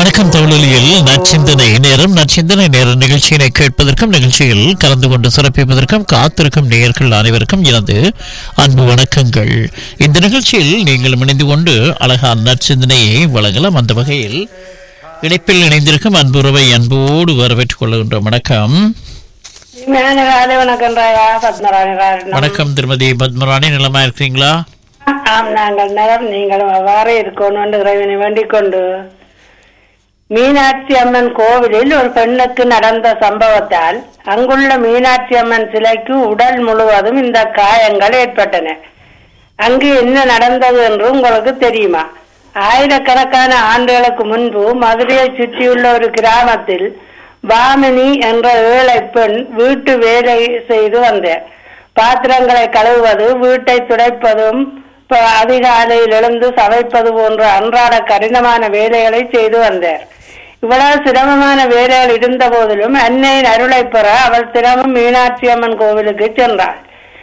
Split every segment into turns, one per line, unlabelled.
வணக்கம் தமிழொலியில் நற்சிந்தனை நேரம் நற்சிந்தனை நேர நிகழ்ச்சியினை கேட்பதற்கும் நிகழ்ச்சியில் கலந்து கொண்டு சிறப்பிப்பதற்கும் காத்திருக்கும் நேயர்கள் அனைவருக்கும் எனது அன்பு வணக்கங்கள் இந்த நிகழ்ச்சியில் நீங்கள் இணைந்து கொண்டு அழகான நற்சிந்தனையை வழங்கலாம் அந்த வகையில் இணைப்பில் இணைந்திருக்கும் அன்புறவை அன்போடு வரவேற்றுக் கொள்கின்றோம் வணக்கம்
இனிமையான காலை வணக்கம் ராயா பத்மராணி காரணம்
வணக்கம் திருமதி பத்மராணி நிலமா இருக்கிறீங்களா
ஆம் நாங்கள் நலம் நீங்களும் அவ்வாறு இருக்கணும் என்று இறைவனை வேண்டிக் கொண்டு மீனாட்சி அம்மன் கோவிலில் ஒரு பெண்ணுக்கு நடந்த சம்பவத்தால் அங்குள்ள மீனாட்சி அம்மன் சிலைக்கு உடல் முழுவதும் இந்த காயங்கள் ஏற்பட்டன அங்கு என்ன நடந்தது என்று உங்களுக்கு தெரியுமா ஆயிரக்கணக்கான ஆண்டுகளுக்கு முன்பு மதுரையை சுற்றியுள்ள ஒரு கிராமத்தில் பாமினி என்ற ஏழை பெண் வீட்டு வேலை செய்து வந்தார் பாத்திரங்களை கழுவுவது வீட்டை துடைப்பதும் ப- அதிகாலையில் எழுந்து சமைப்பது போன்ற அன்றாட கடினமான வேலைகளை செய்து வந்தார் இவ்வளவு சிரமமான வேலைகள் இருந்த போதிலும் அன்னையின் அருளை பெற அவள் தினமும் மீனாட்சி அம்மன் கோவிலுக்கு சென்றாள்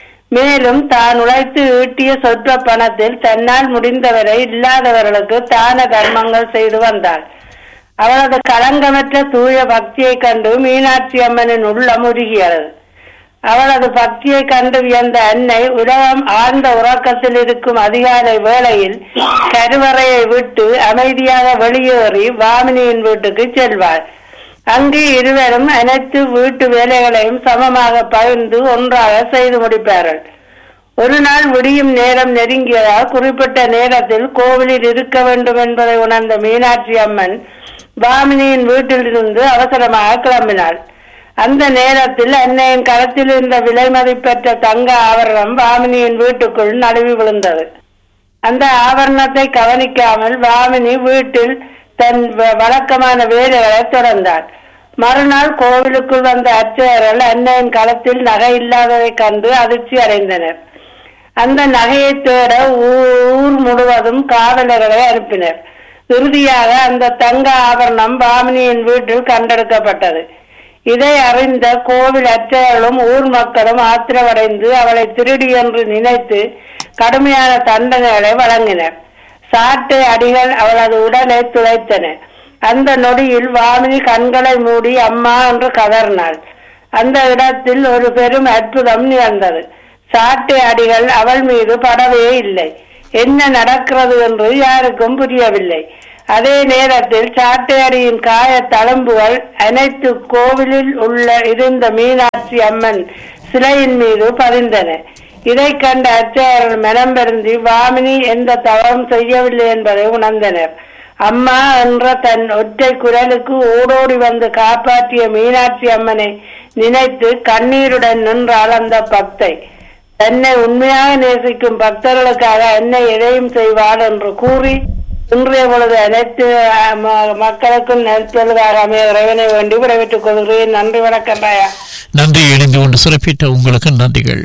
மேலும் தான் உழைத்து ஈட்டிய சொற்ப பணத்தில் தன்னால் முடிந்தவரை இல்லாதவர்களுக்கு தான தர்மங்கள் செய்து வந்தாள் அவளது களங்கமற்ற தூய பக்தியைக் கண்டு மீனாட்சி அம்மனின் உள்ளம் உருகியது அவளது பக்தியை கண்டு வியந்த அன்னை உலகம் ஆழ்ந்த உறக்கத்தில் இருக்கும் அதிகாலை வேளையில் கருவறையை விட்டு அமைதியாக வெளியேறி வாமினியின் வீட்டுக்கு செல்வாள் அங்கு இருவரும் அனைத்து வீட்டு வேலைகளையும் சமமாக பகிர்ந்து ஒன்றாக செய்து முடிப்பார்கள் ஒரு நாள் விடியும் நேரம் நெருங்கியதால் குறிப்பிட்ட நேரத்தில் கோவிலில் இருக்க வேண்டும் என்பதை உணர்ந்த மீனாட்சி அம்மன் பாமினியின் வீட்டிலிருந்து அவசரமாக கிளம்பினாள் அந்த நேரத்தில் அன்னையின் களத்தில் இருந்த விலை மதிப்பெற்ற தங்க ஆபரணம் பாமினியின் வீட்டுக்குள் நழுவி விழுந்தது அந்த ஆபரணத்தை கவனிக்காமல் வாமினி வீட்டில் தன் வ- வழக்கமான வேலைகளை தொடர்ந்தாள் மறுநாள் கோவிலுக்குள் வந்த அர்ச்சகர்கள் அன்னையின் களத்தில் நகை இல்லாததைக் கண்டு அதிர்ச்சி அடைந்தனர் அந்த நகையை தேட ஊ- ஊர் முழுவதும் காவலர்களை அனுப்பினர் இறுதியாக அந்த தங்க ஆபரணம் பாமினியின் வீட்டில் கண்டெடுக்கப்பட்டது இதை அறிந்த கோவில் அர்ச்சகர்களும் ஊர் மக்களும் ஆத்திரமடைந்து அவளை திருடி என்று நினைத்து கடுமையான தண்டனைகளை வழங்கினர் சாட்டை அடிகள் அவளது உடலை துளைத்தன அந்த நொடியில் வாமினி கண்களை மூடி அம்மா என்று கதறினாள் அந்த இடத்தில் ஒரு பெரும் அற்புதம் நிகழ்ந்தது சாட்டை அடிகள் அவள் மீது படவே இல்லை என்ன நடக்கிறது என்று யாருக்கும் புரியவில்லை அதே நேரத்தில் சாட்டையடியின் காய தழும்புகள் அனைத்து கோவிலில் உள்ள இருந்த மீனாட்சி அம்மன் சிலையின் மீது பதிந்தன இதை கண்ட அர்ச்சகர்கள் மனம் பெருந்தி வாமினி எந்த தவறும் செய்யவில்லை என்பதை உணர்ந்தனர் அம்மா என்ற தன் ஒற்றை குரலுக்கு ஓடோடி வந்து காப்பாற்றிய மீனாட்சி அம்மனை நினைத்து கண்ணீருடன் நின்றாள் அந்த பக்தை தன்னை உண்மையாக நேசிக்கும் பக்தர்களுக்காக என்னை எதையும் செய்வாள் என்று கூறி இன்றைய பொழுது அனைத்து அஹ், ம- மக்களுக்கும் நெற்பொழுதாக அமைய இறைவனை வேண்டி விடைபெற்றுக் கொள்கிறேன் நன்றி வணக்கம் ராயா
நன்றி இணைந்து கொண்டு சிறப்பித்த உங்களுக்கு நன்றிகள்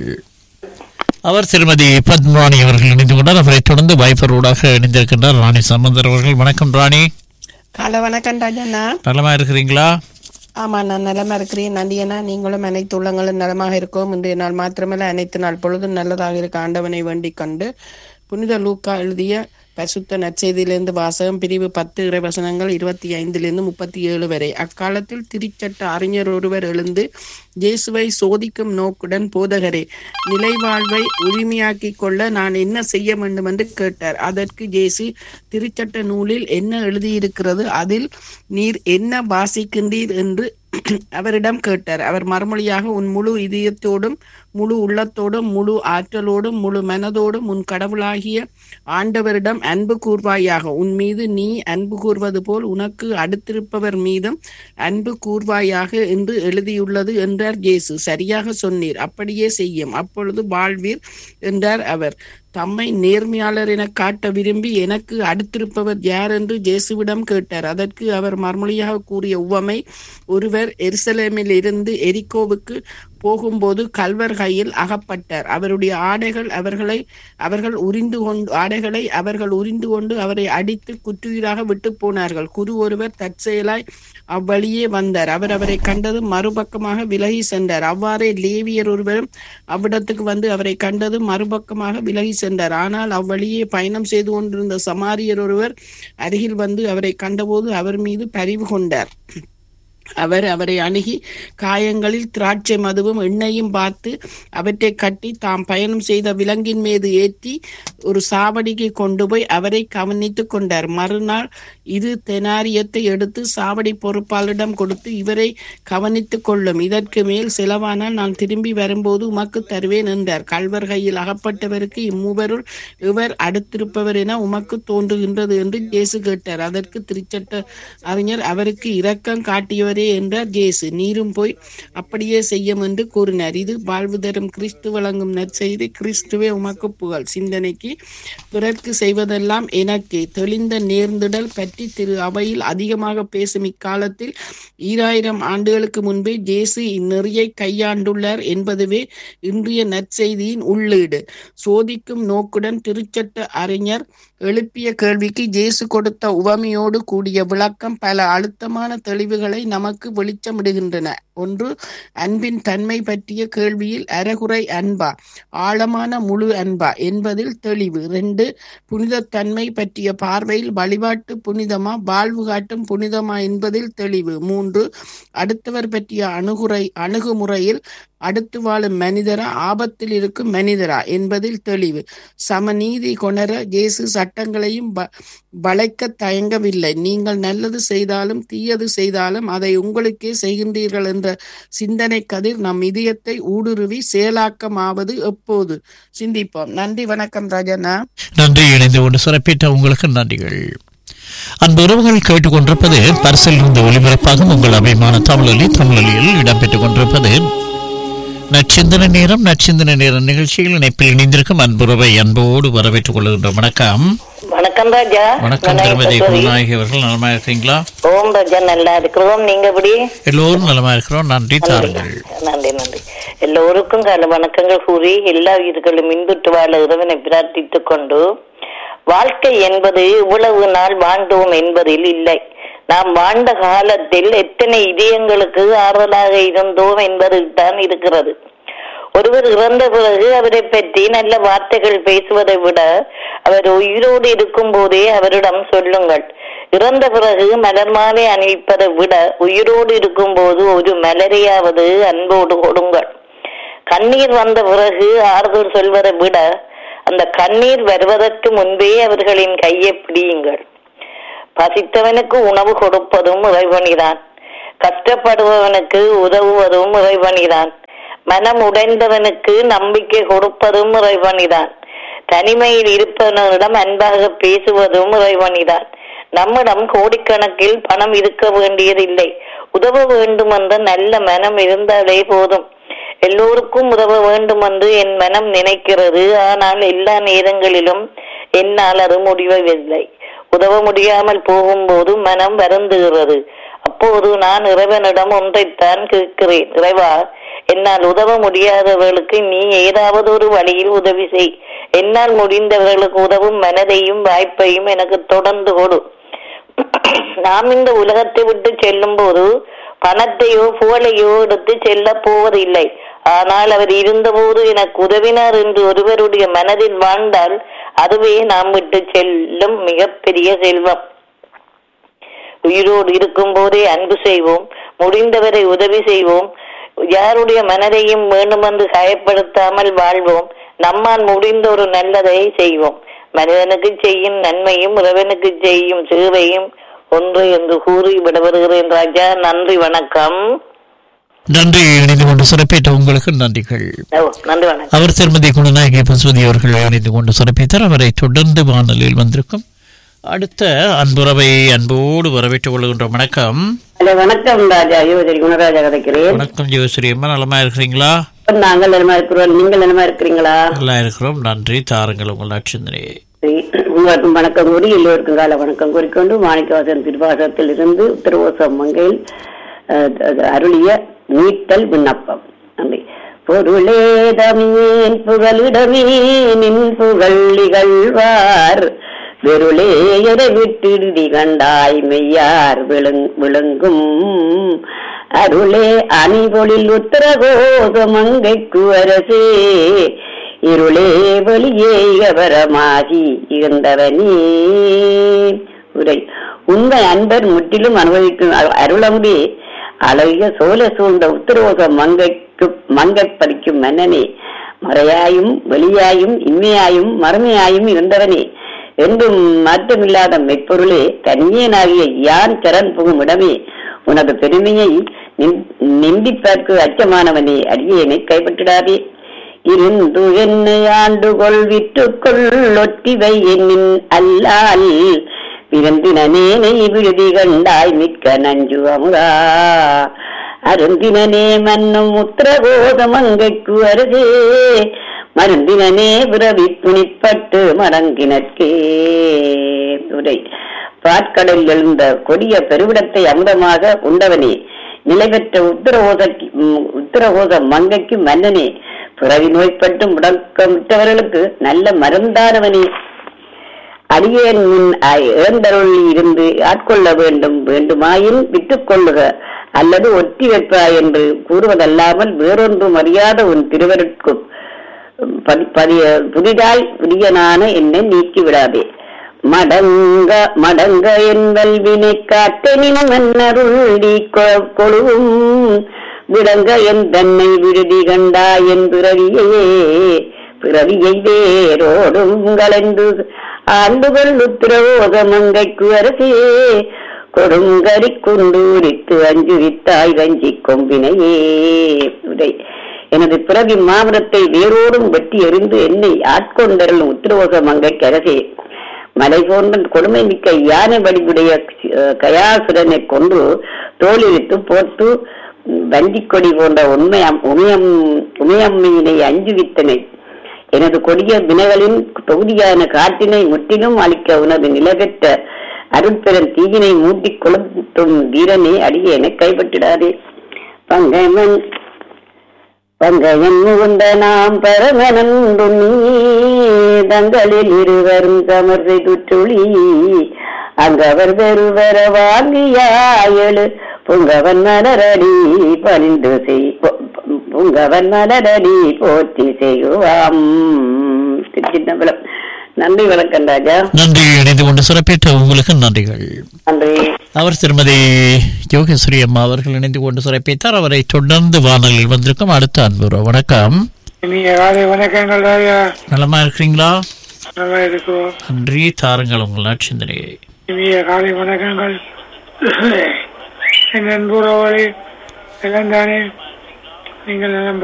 அவர் திருமதி பத்மராணி அவர்கள் இணைந்து கொண்டார் அவரை தொடர்ந்து வைபரோடாக இணைந்திருக்கின்றார் ராணி சம்பந்தர் அவர்கள் வணக்கம் ராணி
காலை வணக்கம் ராஜண்ணா
நலமா இருக்கிறீங்களா
ஆமா நான் நலமா இருக்கிறேன் நந்தியண்ணா நீங்களும் அனைத்து உள்ளங்களும் நலமாக இருக்கோம் இன்றைய நாள் மாத்திரமல்ல அனைத்து நாள் பொழுதும் நல்லதாக இருக்க ஆண்டவனை வேண்டிக் கொண்டு புனித லூக்கா எழுதிய பரிசுத்த நற்செய்தியிலிருந்து வாசகம் பிரிவு பத்து இறைவசனங்கள் இருபத்தி ஐந்திலிருந்து முப்பத்தி ஏழு வரை அக்காலத்தில் திருச்சட்ட அறிஞர் ஒருவர் எழுந்து இயேசுவை சோதிக்கும் நோக்குடன் போதகரே நிலைவாழ்வை உரிமையாக்கிக் கொள்ள நான் என்ன செய்ய வேண்டும் என்று கேட்டார் அதற்கு இயேசு திருச்சட்ட நூலில் என்ன எழுதியிருக்கிறது அதில் நீர் என்ன வாசிக்கின்றீர் என்று அவரிடம் கேட்டார் அவர் மறுமொழியாக உன் முழு இதயத்தோடும் முழு உள்ளத்தோடும் முழு ஆற்றலோடும் முழு மனதோடும் உன் கடவுளாகிய ஆண்டவரிடம் அன்பு கூர்வாயாக உன் மீது நீ அன்பு கூர்வது போல் உனக்கு அடுத்திருப்பவர் மீதும் அன்பு கூர்வாயாக என்று எழுதியுள்ளது என்றார் இயேசு சரியாக சொன்னீர் அப்படியே செய்யும் அப்பொழுது வாழ்வீர் என்றார் அவர் தம்மை நேர்மையாளர் என காட்ட விரும்பி எனக்கு அடுத்திருப்பவர் யார் என்று இயேசுவிடம் கேட்டார் அதற்கு அவர் மறுமொழியாக கூறிய உவமை ஒருவர் எருசலேமில் இருந்து எரிக்கோவுக்கு போகும்போது கல்வர் கையில் அகப்பட்டார் அவருடைய ஆடைகள் அவர்களை அவர்கள் உரிந்து கொண்டு ஆடைகளை அவர்கள் உரிந்து கொண்டு அவரை அடித்து குற்றுயிராக விட்டு போனார்கள் குரு ஒருவர் தற்செயலாய் அவ்வழியே வந்தார் அவர் அவரை கண்டதும் மறுபக்கமாக விலகி சென்றார் அவ்வாறே லேவியர் ஒருவரும் அவ்விடத்துக்கு வந்து அவரை கண்டதும் மறுபக்கமாக விலகி சென்றார் ஆனால் அவ்வழியே பயணம் செய்து கொண்டிருந்த சமாரியர் ஒருவர் அருகில் வந்து அவரை கண்டபோது அவர் மீது பரிவு கொண்டார் அவர் அவரை அணுகி காயங்களில் திராட்சை மதுவும் எண்ணெயும் பார்த்து அவற்றை கட்டி தாம் பயணம் செய்த விலங்கின் மீது ஏற்றி ஒரு சாவடிக்கு கொண்டு போய் அவரை கவனித்துக் கொண்டார் மறுநாள் இரு தெனாரியத்தை எடுத்து சாவடி பொறுப்பாளரிடம் கொடுத்து இவரை கவனித்துக் கொள்ளும் இதற்கு மேல் செலவானால் நான் திரும்பி வரும்போது உமக்கு தருவேன் என்றார் கல்வர் கையில் அகப்பட்டவருக்கு இம்மூவருள் இவர் அடுத்திருப்பவர் என உமக்கு தோன்றுகின்றது என்று ஜேசு கேட்டார் அதற்கு திருச்சட்ட அறிஞர் அவருக்கு இரக்கம் காட்டியவரே என்றார் ஜேசு நீரும் போய் அப்படியே செய்யும் என்று கூறினார் இது வாழ்வு தரும் கிறிஸ்து வழங்கும் நற்செய்தி கிறிஸ்துவே உமக்கு புகழ் சிந்தனைக்கு பிறர்க்கு செய்வதெல்லாம் எனக்கு தெளிந்த நேர்ந்திடல் பற்றி திரு அவையில் அதிகமாக பேசும் இக்காலத்தில் ஈராயிரம் ஆண்டுகளுக்கு முன்பே ஜேசு இந்நெறியை கையாண்டுள்ளார் என்பதுவே இன்றைய நற்செய்தியின் உள்ளீடு சோதிக்கும் நோக்குடன் திருச்சட்ட அறிஞர் எழுப்பிய கேள்விக்கு ஜேசு கொடுத்த உவமையோடு கூடிய விளக்கம் பல அழுத்தமான தெளிவுகளை நமக்கு வெளிச்சமிடுகின்றன ஒன்று அன்பின் தன்மை பற்றிய கேள்வியில் அறகுறை அன்பா ஆழமான முழு அன்பா என்பதில் தெளிவு ரெண்டு புனிதத்தன்மை பற்றிய பார்வையில் வழிபாட்டு புனிதமா வாழ்வு காட்டும் புனிதமா என்பதில் தெளிவு மூன்று அடுத்தவர் பற்றிய அணுகுறை அணுகுமுறையில் அடுத்து வாழும் மனிதரா ஆபத்தில் இருக்கும் மனிதரா என்பதில் தெளிவு சமநீதி கொணர இயேசு சட்டங்களையும் வ- வளைக்க தயங்கவில்லை நீங்கள் நல்லது செய்தாலும் தீயது செய்தாலும் அதை உங்களுக்கே செய்கின்றீர்கள் என்ற சிந்தனை கதிர் நம் இதயத்தை ஊடுருவி செயலாக்கமாவது எப்போது சிந்திப்போம் நன்றி வணக்கம் ராஜண்ணா
நன்றி இணைந்து கொண்டு சிறப்பித்த உங்களுக்கு நன்றிகள் அன்பு உறவுகள் கேட்டுக்கொண்டிருப்பது பரிசில் இருந்து ஒளிபரப்பாகும் உங்கள் அபிமான தமிழொலி தமிழொலியில் இடம்பெற்றுக் கொண்டிருப்பது நச்சிந்தன நேரம் நச்சிந்தன நேரம் நிகழ்ச்சியில் இணைப்பில் இணைந்திருக்கும் அன்புறவை அன்போடு வரவேற்றுக் கொள்கின்றோம் வணக்கம்
வணக்கம் ராஜா
வணக்கம் திருமதி குருநாயகி அவர்கள் நலமா இருக்கீங்களா
ஓம் ராஜா நல்லா இருக்கிறோம் நீங்க எப்படி
எல்லோரும் நலமா இருக்கிறோம் நன்றி தாருங்கள்
நன்றி நன்றி எல்லோருக்கும் கால வணக்கங்கள் கூறி எல்லா உயிர்களும் மின்புற்று வாழ இறைவனை பிரார்த்தித்துக் கொண்டு வாழ்க்கை என்பது இவ்வளவு நாள் வாழ்ந்தோம் என்பதில் இல்லை நாம் வாழ்ந்த காலத்தில் எத்தனை இதயங்களுக்கு ஆறுதலாக இருந்தோம் என்பதில் தான் இருக்கிறது ஒருவர் இறந்த பிறகு அவரை பற்றி நல்ல வார்த்தைகள் பேசுவதை விட அவர் உயிரோடு இருக்கும் போதே அவரிடம் சொல்லுங்கள் இறந்த பிறகு மலர் மாலை அணிவிப்பதை விட உயிரோடு இருக்கும் போது ஒரு மலரையாவது அன்போடு கொடுங்கள் கண்ணீர் வந்த பிறகு ஆறுதல் சொல்வதை விட அந்த கண்ணீர் வருவதற்கு முன்பே அவர்களின் கையை பிடியுங்கள் பசித்தவனுக்கு உணவு கொடுப்பதும் இறைவனிதான் கஷ்டப்படுபவனுக்கு உதவுவதும் இறைவனிதான் மனம் உடைந்தவனுக்கு நம்பிக்கை கொடுப்பதும் இறைவனிதான் தனிமையில் இருப்பவனிடம் அன்பாக பேசுவதும் இறைவனிதான் நம்மிடம் கோடிக்கணக்கில் பணம் இருக்க வேண்டியதில்லை உதவ வேண்டும் என்ற நல்ல மனம் இருந்தாலே போதும் எல்லோருக்கும் உதவ வேண்டும் என்று என் மனம் நினைக்கிறது ஆனால் எல்லா நேரங்களிலும் என்னால் அது முடிவதில்லை உதவ முடியாமல் போகும்போது மனம் வருந்துகிறது அப்போது நான் இறைவனிடம் ஒன்றைத்தான் கேட்கிறேன் இறைவா என்னால் உதவ முடியாதவர்களுக்கு நீ ஏதாவது ஒரு வழியில் உதவி செய் என்னால் முடிந்தவர்களுக்கு உதவும் மனதையும் வாய்ப்பையும் எனக்கு தொடர்ந்து கொடு நாம் இந்த உலகத்தை விட்டு செல்லும் போது பணத்தையோ புகழையோ எடுத்து செல்ல போவதில்லை ஆனால் அவர் இருந்தபோது எனக்கு உதவினார் என்று ஒருவருடைய மனதில் வாழ்ந்தால் அதுவே நாம் விட்டு செல்லும் மிகப்பெரிய செல்வம் உயிரோடு இருக்கும் போதே அன்பு செய்வோம் முடிந்தவரை உதவி செய்வோம் யாருடைய மனதையும் வேண்டுமென்று காயப்படுத்தாமல் வாழ்வோம் நம்மால் முடிந்த ஒரு நல்லதை செய்வோம் மனிதனுக்கு செய்யும் நன்மையும் இறைவனுக்கு செய்யும் சேவையும் ஒன்று என்று கூறி விடவருகிறேன் ராஜா நன்றி வணக்கம்
நன்றி இணைந்து கொண்டு சிறப்பித்த உங்களுக்கு நன்றிகள்
ஓ, நன்றி வணக்கம்
அவர் திருமதி குணநாயகி பசுபதி அவர்கள் இணைந்து கொண்டு சிறப்பித்தார் அவரை தொடர்ந்து வானொலியில் வந்திருக்கும் அடுத்த அன்புறவை அன்போடு வரவேற்றுக் கொள்கின்ற வணக்கம்
ஹலோ வணக்கம் ராஜா யோசரி குணராஜா கதைக்கிறேன்
வணக்கம் ஜெயஸ்ரீ அம்மா நலமா இருக்கிறீங்களா
நாங்கள் நிலமா இருக்கிறோம் நீங்கள் நிலமா இருக்கிறீங்களா
நல்லா இருக்கிறோம் நன்றி தாருங்கள் உங்கள் நட்சத்திரையை
சரி. உங்களுக்கும் வணக்கம் கூறி எல்லோருக்கும் கால வணக்கம் கூறிக்கொண்டு மாணிக்கவாசன் திருவாசகத்தில் இருந்து உத்தரவோசம் மங்கையில் அஹ், அஹ், அருளிய மீட்டல் விண்ணப்பம் நன்றி
பொருளே தமியேன் புகலிடமே நின் புகழ் இகழ்வார் வெருளே எதை விட்டிடுதி கண்டாய் மெய்யார் விழுங் விழுங்கும் அருளே அணிபொழில் உத்தரகோக மங்கைக்கு அரசே இருளே வெளியே இகவரமாகி இருந்தவனே உரை உண்மை அன்பர் முற்றிலும் அனுபவிக்கும் அ- அருளமுதே அழகிய சோல சூழ்ந்த உத்தரவோக மங்கைக்கு மங்கை பறிக்கும் மன்னனே மறையாயும் வெளியாயும் இன்மையாயும் மறுமையாயும் இருந்தவனே என்றும் மாற்றமில்லாத மெய்ப்பொருளே தனியனாகிய யான் சரண் புகும் இடமே உனது பெருமையை நின்- நிந்திப்பதற்கு அச்சமானவனே அடியேனை கைப்பற்றிடாதே இருந்து என்னை ஆண்டுகொள் விட்டுக்கொள் ஒற்றிவை என்னின் அல்லால் பிறந்தினேனை விழுதி கண்டாய் மிக்க நஞ்சு அமுதா அருந்தினனே மன்னும் உத்தரகோத மங்கைக்கு அருகே மருந்தினனே பிறவி துணிப்பட்டு மடங்கினற்கே உரை பாற்கடலில் எழுந்த கொடிய பெருவிடத்தை அமுதமாக உண்டவனே நிலை பெற்ற உத்தரவோத உத்தரவோத மங்கைக்கு மன்னனே பிறவி நோய்பட்டு முடக்கமிட்டவர்களுக்கு நல்ல மருந்தானவனே அடியேன் முன் இழந்தருள் இருந்து ஆட்கொள்ள வேண்டும் வேண்டுமாயின் விட்டுக் கொள்ளுக அல்லது ஒற்றி வைப்பாய் என்று கூறுவதல்லாமல் வேறொன்றும் அறியாத உன் திருவருட்கும் பதி- பதிய- புதிதாய் புதியனான என்னை நீக்கி விடாதே மடங்க மடங்க என்பல் வினை காட்டனின் மன்னருள் கொழுவும் விளங்க என் தன்னை விடுதி கண்டா என் பிறவியே பிறவியை வேரோடும் கலந்து ஆண்டுகள் உத்திரவோக மங்கைக்கு அரசே கொடுங்கரி குண்டூரித்து அஞ்சு வித்தாய் வஞ்சி கொம்பினையே உரை எனது பிறவி மாமரத்தை வேரோடும் வெட்டி எறிந்து என்னை ஆட்கொண்டருளும் உத்திரவோக மங்கைக்கு அரசே மலை போன்ற கொடுமை மிக்க யானை வடிவுடைய அஹ், கயாசுரனை கொன்று தோலிழித்து போட்டு வஞ்சிக் கொடி போன்ற உண்மை உமையம் உமையம்மையினை அஞ்சுவித்தனை எனது கொடிய வினைகளின் தொகுதியான காட்டினை முற்றிலும் அளிக்க உனது நிலபெற்ற அருட்பெரும் தீயினை மூட்டிக் கொளுத்தும் வீரனே அடியேனை கைப்பற்றிடாதே பங்கமன் பங்கயன் முகுந்த நாம் பரமனந்து தங்களில் இருவரும் சமர்சை துற்றுளி அங்கவர் வெறுவர வாங்கியாயழு புங்கவன் மலரடி பணிந்து செய் பொ- பொ- புங்கவன் மலரடி போற்றி செய்வாம் திருச்சின்னபலம் நன்றி வணக்கம் ராஜா
நன்றி இணைந்து கொண்டு சிறப்பேற்ற உங்களுக்கு நன்றிகள்
நன்றி
அவர் திருமதி யோகேஸ்வரி அம்மா அவர்கள் இணைந்து கொண்டு சிறப்பித்தார் அவரை தொடர்ந்து வானலில் வந்திருக்கும் அடுத்த அன்புறவு வணக்கம்
இனிய காலை வணக்கங்கள் ராஜா
நலமா இருக்கிறீங்களா
நல்லா இருக்கும்
நன்றி தாருங்கள் உங்கள் நற்சிந்தனையை
இனிய காலை வணக்கங்கள் என் அன்புறவரை இழந்தானே நீங்கள் நலம்